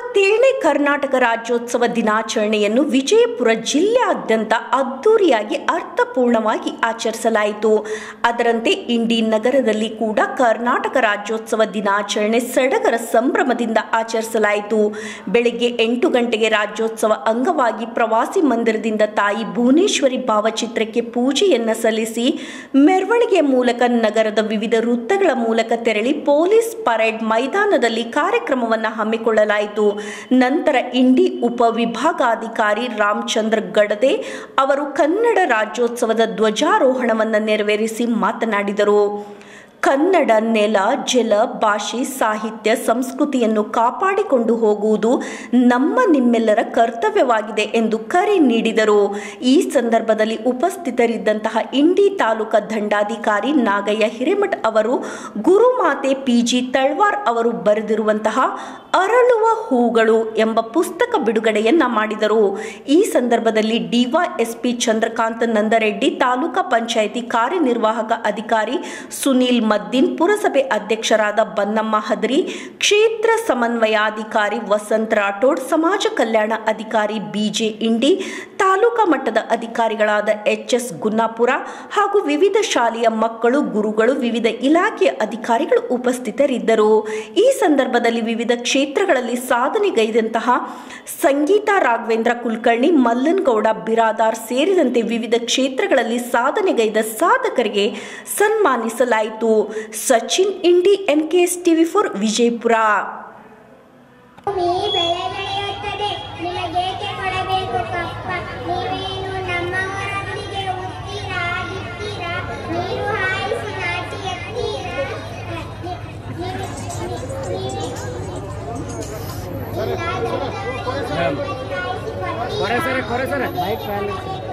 ಅರವತ್ತೇಳನೇ ಕರ್ನಾಟಕ ರಾಜ್ಯೋತ್ಸವ ದಿನಾಚರಣೆಯನ್ನು ವಿಜಯಪುರ ಜಿಲ್ಲೆಯಾದ್ಯಂತ ಅದ್ದೂರಿಯಾಗಿ ಅರ್ಥಪೂರ್ಣವಾಗಿ ಆಚರಿಸಲಾಯಿತು ಅದರಂತೆ ಇಂಡಿ ನಗರದಲ್ಲಿ ಕೂಡ ಕರ್ನಾಟಕ ರಾಜ್ಯೋತ್ಸವ ದಿನಾಚರಣೆ ಸಡಗರ ಸಂಭ್ರಮದಿಂದ ಆಚರಿಸಲಾಯಿತು ಬೆಳಗ್ಗೆ ಎಂಟು ಗಂಟೆಗೆ ರಾಜ್ಯೋತ್ಸವ ಅಂಗವಾಗಿ ಪ್ರವಾಸಿ ಮಂದಿರದಿಂದ ತಾಯಿ ಭುವನೇಶ್ವರಿ ಭಾವಚಿತ್ರಕ್ಕೆ ಪೂಜೆಯನ್ನ ಸಲ್ಲಿಸಿ ಮೆರವಣಿಗೆಯ ಮೂಲಕ ನಗರದ ವಿವಿಧ ವೃತ್ತಗಳ ಮೂಲಕ ತೆರಳಿ ಪೊಲೀಸ್ ಪರೇಡ್ ಮೈದಾನದಲ್ಲಿ ಕಾರ್ಯಕ್ರಮವನ್ನು ಹಮ್ಮಿಕೊಳ್ಳಲಾಯಿತು ನಂತರ ಇಂಡಿ ಉಪವಿಭಾಗಾಧಿಕಾರಿ ರಾಮಚಂದ್ರ ಗಡದೆ ಅವರು ಕನ್ನಡ ರಾಜ್ಯೋತ್ಸವದ ಧ್ವಜಾರೋಹಣವನ್ನು ನೆರವೇರಿಸಿ ಮಾತನಾಡಿದರು ಕನ್ನಡ ನೆಲ ಜಲ ಭಾಷೆ ಸಾಹಿತ್ಯ ಸಂಸ್ಕೃತಿಯನ್ನು ಕಾಪಾಡಿಕೊಂಡು ಹೋಗುವುದು ನಮ್ಮ ನಿಮ್ಮೆಲ್ಲರ ಕರ್ತವ್ಯವಾಗಿದೆ ಎಂದು ಕರೆ ನೀಡಿದರು ಈ ಸಂದರ್ಭದಲ್ಲಿ ಉಪಸ್ಥಿತರಿದ್ದಂತಹ ಇಂಡಿ ತಾಲೂಕಾ ದಂಡಾಧಿಕಾರಿ ನಾಗಯ್ಯ ಹಿರೇಮಠ್ ಅವರು ಗುರುಮಾತೆ ಪಿಜಿ ತಳ್ವಾರ್ ಅವರು ಬರೆದಿರುವಂತಹ ಅರಳುವ ಹೂಗಳು ಎಂಬ ಪುಸ್ತಕ ಬಿಡುಗಡೆಯನ್ನ ಮಾಡಿದರು ಈ ಸಂದರ್ಭದಲ್ಲಿ ಡಿವೈಎಸ್ಪಿ ಚಂದ್ರಕಾಂತ್ ನಂದರೆಡ್ಡಿ ತಾಲೂಕಾ ಪಂಚಾಯಿತಿ ಕಾರ್ಯನಿರ್ವಾಹಕ ಅಧಿಕಾರಿ ಸುನೀಲ್ ಮದ್ದೀನ್ ಪುರಸಭೆ ಅಧ್ಯಕ್ಷರಾದ ಬನ್ನಮ್ಮ ಹದರಿ ಕ್ಷೇತ್ರ ಸಮನ್ವಯಾಧಿಕಾರಿ ವಸಂತ್ ರಾಠೋಡ್ ಸಮಾಜ ಕಲ್ಯಾಣ ಅಧಿಕಾರಿ ಬಿಜೆ ಇಂಡಿ ತಾಲೂಕಾ ಮಟ್ಟದ ಅಧಿಕಾರಿಗಳಾದ ಎಚ್ ಎಸ್ ಗುನ್ನಾಪುರ ಹಾಗೂ ವಿವಿಧ ಶಾಲೆಯ ಮಕ್ಕಳು ಗುರುಗಳು ವಿವಿಧ ಇಲಾಖೆಯ ಅಧಿಕಾರಿಗಳು ಉಪಸ್ಥಿತರಿದ್ದರು ಈ ಸಂದರ್ಭದಲ್ಲಿ ವಿವಿಧ ಕ್ಷೇತ್ರಗಳಲ್ಲಿ ಸಾಧನೆಗೈದಂತಹ ಸಂಗೀತಾ ರಾಘವೇಂದ್ರ ಕುಲಕರ್ಣಿ ಮಲ್ಲನಗೌಡ ಬಿರಾದಾರ್ ಸೇರಿದಂತೆ ವಿವಿಧ ಕ್ಷೇತ್ರಗಳಲ್ಲಿ ಸಾಧನೆಗೈದ ಸಾಧಕರಿಗೆ ಸನ್ಮಾನಿಸಲಾಯಿತು Sachin Indi N K S TV four Vijayapura ಭೂಮಿ ಬೆಳೆ ಬೆಳೆಯುತ್ತದೆ ನಿಮಗೇಕೆ ಕೊಡಬೇಕು ಕಪ್ಪ ನೀವೇನು ನಮ್ಮವರೊಂದಿಗೆ ಉತ್ತೀರಾ ಬಿತ್ತೀರಾ ನೀರು ಹಾಯಿಸಿ ನಾಟಿ ಎತ್ತೀರಾ ನಿ- ನಿ- ನಿ- ನೀವೇ- ಇಲ್ಲ, ದೊಡ್ಡವರಿಗೆ ಹಾಯಿಸಿ ಕೊಡ್ತೀರಾ? ಕೊರೆ ಸರೆ ಕೊರೆ ಸರೆ